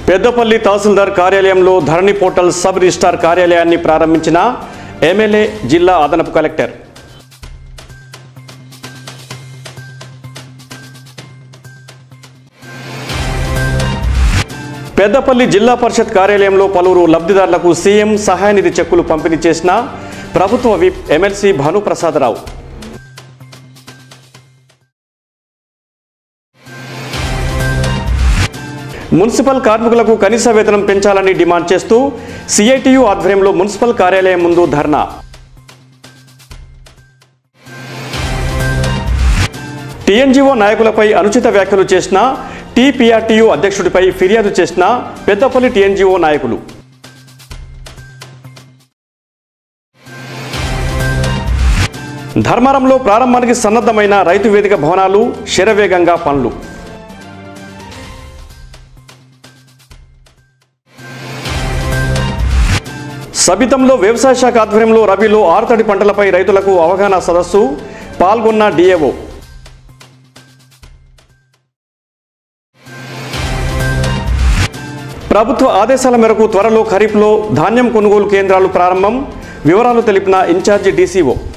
పెద్దపల్లి తహసీల్దార్ కార్యాలయంలో ధరణి portal sub registrar కార్యాలయాన్ని ప్రారంభించిన ఎమ్మెల్యే జిల్లా అదనపు కలెక్టర్ పెద్దపల్లి జిల్లా పరిషత్ కార్యాలయంలో పలువురు లబ్ధిదారులకు సీఎం సహాయ నిధి చెక్కులు పంపిణీ చేసిన ప్రభుత్వ విప్ ఎమ్మెల్సీ భానుప్రసాదరావు మున్సిపల్ కార్మికులకు కనీస వేతనం పెంచాలని డిమాండ్ చేస్తూ సిఐటియు ఆధ్వర్యంలో మున్సిపల్ కార్యాలయం ముందు ధర్నా టీఎన్జీఓ నాయకులపై అనుచిత వ్యాఖ్యలు చేసిన టీపీఆర్టీయు అధ్యక్షుడిపై ఫిర్యాదు చేసిన పెద్దపల్లి టీఎన్జీఓ నాయకులు ధర్మారంలో ప్రారంభానికి సన్నద్ధమైన రైతు వేదిక భవనాలు శరవేగంగా పనులు సబితంలో వ్యవసాయ శాఖ ఆధ్వర్యంలో రబీలో ఆరుతడి పంటలపై రైతులకు అవగాహన సదస్సు పాల్గొన్న డిఏఓ ప్రభుత్వ ఆదేశాల మేరకు త్వరలో ఖరీఫ్లో ధాన్యం కొనుగోలు కేంద్రాలు ప్రారంభం వివరాలు తెలిపిన ఇన్ఛార్జి డీసీఓ